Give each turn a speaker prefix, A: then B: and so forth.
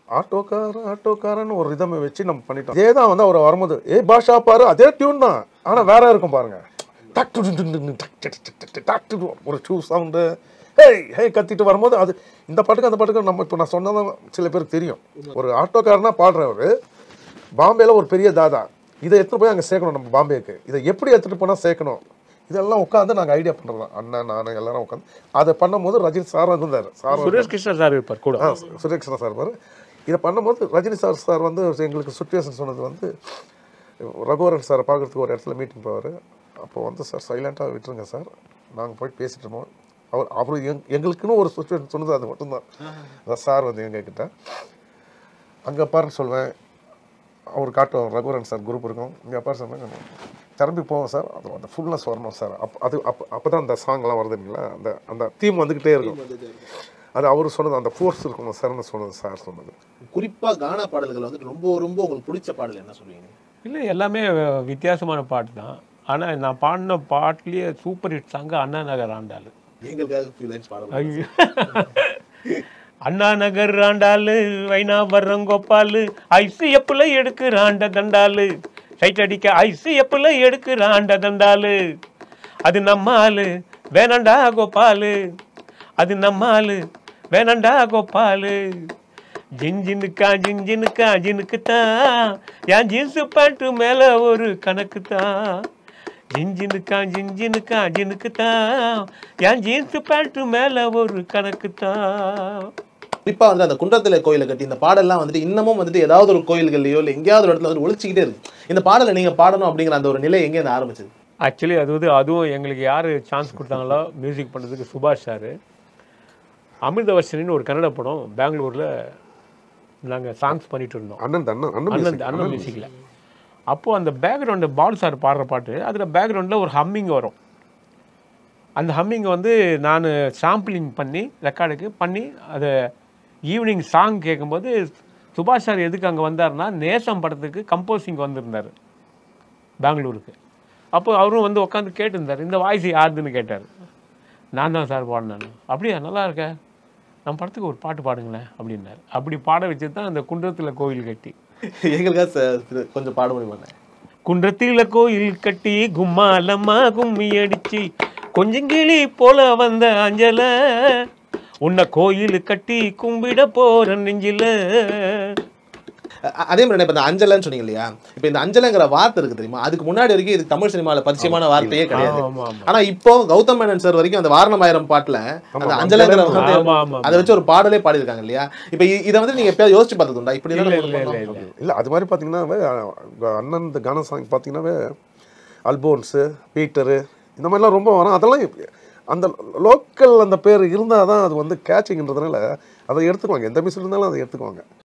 A: ஆட்டோக்காரன் ஆட்டோக்காரன் ஒரு ரிதமை வச்சு நம்ம பண்ணிட்டோம் இதே தான் வந்து அவர் வரும்போது ஏ பாஷா பாரு அதே டியூன் தான் ஆனால் வேற இருக்கும் பாருங்க டக் டு டு டு டு டு, டக் டக் டக் டக் டக் டக் டு டு, ஒரு ஷூ சவுண்டு ஹேய் ஹே கத்திட்டு வரும்போது அது இந்த பாட்டுக்கு அந்த பாட்டுக்கு நம்ம இப்போ நான் சொன்னதான் சில பேருக்கு தெரியும் ஒரு ஆட்டோக்காரனா பாடுறவர் பாம்பேல ஒரு பெரிய தாதா இதை எடுத்துட்டு போய் அங்கே சேர்க்கணும் நம்ம பாம்பேக்கு இதை எப்படி எடுத்துட்டு போனால் சேர்க்கணும் இதெல்லாம் உட்காந்து நாங்கள் ஐடியா பண்ணுறோம் அண்ணன் நான் எல்லாரும் உட்காந்து அதை பண்ணும்போது ரஜினி சார் இருந்தார் சார்
B: சுரேஷ் கிருஷ்ணா சார் இருப்பார் கூட
A: ஆ சுரேஷ்ணா சார் பாரு இதை பண்ணும்போது ரஜினி சார் சார் வந்து எங்களுக்கு சுச்சுவேஷன் சொன்னது வந்து ரகுவரன் சாரை பார்க்கறதுக்கு ஒரு இடத்துல மீட்டிங் போவார் அப்போ வந்து சார் சைலண்ட்டாக விட்டுருங்க சார் நாங்கள் போய் பேசிட்டு இருந்தோம் அவர் அவர் எங் எங்களுக்குன்னு ஒரு சுச்சுவேஷன் சொன்னது அது மட்டும்தான் அதான் சார் வந்து எங்ககிட்ட அங்கே பாருன்னு சொல்லுவேன் அவர் காட்டும் ரகுவரன் சார் குரூப் இருக்கும் இங்கே பாரு சொன்னாங்க திரும்பி போவோம் சார் அது அந்த ஃபுல்னஸ் வரணும் சார் அப்போ அது அப்போ அப்போ தான் அந்த சாங்லாம் வருது இல்லைங்களா அந்த அந்த தீம் வந்துக்கிட்டே இருக்கும் அது அவர் சொன்னது அந்த ஃபோர்ஸ் இருக்கணும் சார்னு சொன்னது சார் சொன்னது
C: குறிப்பா கானா பாடல்கள் வந்துட்டு ரொம்ப ரொம்ப உங்களுக்கு பிடிச்ச பாடல் என்ன சொல்லுவீங்க
B: இல்லை எல்லாமே வித்தியாசமான பாட்டு தான் ஆனால் நான் பாடின பாட்டுலேயே super hit song Anna Nagar Andal
C: எங்களுக்காக ஃபியூ லைன்ஸ் பாடல்
B: ஐயோ. அண்ணா நகர் ஆண்டாளு வைனாபரம் கோபாலு ஐசிஎஃப்ல எடுக்கிறாண்ட தண்டாளு சைட் அடிக்க ஐசிஎஃப்ல எடுக்கிறாண்ட தண்டாளு அது நம்ம ஆளு வேணாண்டா கோபாலு அது நம்ம ஆளு வேணாண்டா கோபாலு ஜின்ஜினுக்கா ஜின்ஜினுக்கா ஜினுக்கு தான் என் ஜீன்ஸு பேண்ட்டு மேலே ஒரு கணக்கு தான் ஜின்ஜினுக்கா ஜின்ஜினுக்கா ஜினுக்கு தான் என் ஜீன்ஸு பேண்ட்டு மேலே ஒரு கணக்கு தான்
C: குறிப்பா வந்து அந்த குன்றத்தில கோயிலை கட்டி இந்த பாடல்லாம் வந்துட்டு இன்னமும் வந்துட்டு ஏதாவது ஒரு கோயில்கள்லயோ இல்லை எங்கேயாவது ஒரு இடத்துல வந்து ஒழிச்சிக்கிட்டே இருக்கு இந்த பாடலை நீங்க பாடணும் அப்படிங்கிற அந்த ஒரு நிலை எங்கே இருந்து ஆரம்பிச்சது
B: ஆக்சுவலி அது வந்து அதுவும் எங்களுக்கு யார் சான்ஸ் கொடுத்தாங்களோ மியூசிக் பண்ணுறதுக்கு சுபாஷ் சார் அமிர்தவர்ஷனின்னு ஒரு கன்னட படம் பெங்களூரில் நாங்கள் சாங்ஸ் பண்ணிட்டு இருந்தோம்
A: அண்ணன் தான் அண்ணன் அண்ணன்
B: அண்ணன்
A: music.
B: அண்ணன் மியூசிக்கில் அப்போது அந்த பேக்ரவுண்டு பால் சார் பாடுற பாட்டு அதில் பேக்ரவுண்டில் ஒரு ஹம்மிங் வரும் அந்த ஹம்மிங் வந்து நான் சாம்பிளிங் பண்ணி ரெக்கார்டுக்கு பண்ணி அதை ஈவினிங் சாங் கேட்கும்போது சுபாஷ் சார் எதுக்கு அங்கே வந்தாருன்னா நேசம் படத்துக்கு கம்போசிங் வந்திருந்தார் பெங்களூருக்கு அப்போ அவரும் வந்து உட்காந்து கேட்டிருந்தார் இந்த வாய்ஸ் யாருதுன்னு கேட்டார் நான் தான் சார் பாடினேன் அப்படியா நல்லா இருக்க நம்ம படத்துக்கு ஒரு பாட்டு பாடுங்களேன் அப்படின்னாரு அப்படி பாட வச்சு தான் அந்த குன்றத்தில் கோவில் கட்டி
C: எங்களுக்காக ச- திரு- கொஞ்சம் பாட முடியுமா
B: குன்றத்தில கோயில் கட்டி கும்மாலம்மா கும்மி அடிச்சு கொஞ்சங்கிளி போல வந்த அஞ்சல உன்னை கோயில் கட்டி கும்பிட போற நெஞ்சில
C: அ- அதே மாதிரி இப்போ இந்த அஞ்சலன்னு சொன்னீங்க இல்லையா இப்போ இந்த அஞ்சலங்கிற வார்த்தை இருக்கு தெரியுமா அதுக்கு முன்னாடி வரைக்கும் இது தமிழ் சினிமாவில் பரிச்சயமான வார்த்தையே கிடையாது
B: ஆமா ஆமா
C: ஆனா இப்போ கௌதம் மேனன் சார் வரைக்கும் அந்த வாரணமாயிரம் பாட்டுல அந்த அஞ்சலங்கிற வந்து
B: ஆமா ஆமா
C: அதை வச்சு ஒரு பாடலே பாடியிருக்காங்க இல்லையா இப்போ இ- இதை வந்து நீங்க எப்பயாவது யோசிச்சு பார்த்ததுண்டா இப்படி
B: இல்ல
C: தான்
B: இல்ல இல்ல இல்ல
A: இல்லை அது மாதிரி பார்த்தீங்கன்னாவே அஹ், அண்ணன் இந்த கான சாங் பார்த்தீங்கன்னாவே அல்போன்ஸு பீட்டரு இந்த மாதிரிலாம் ரொம்ப வரும் அதெல்லாம் இப்ப- அந்த லோக்கல் அந்த பேர் இருந்தால் தான் அது வந்து கேட்சிங்ன்றதுனால அதை எடுத்துக்குவாங்க எந்த மியூசிக் இருந்தாலும் அதை எடுத்துக்குவாங்க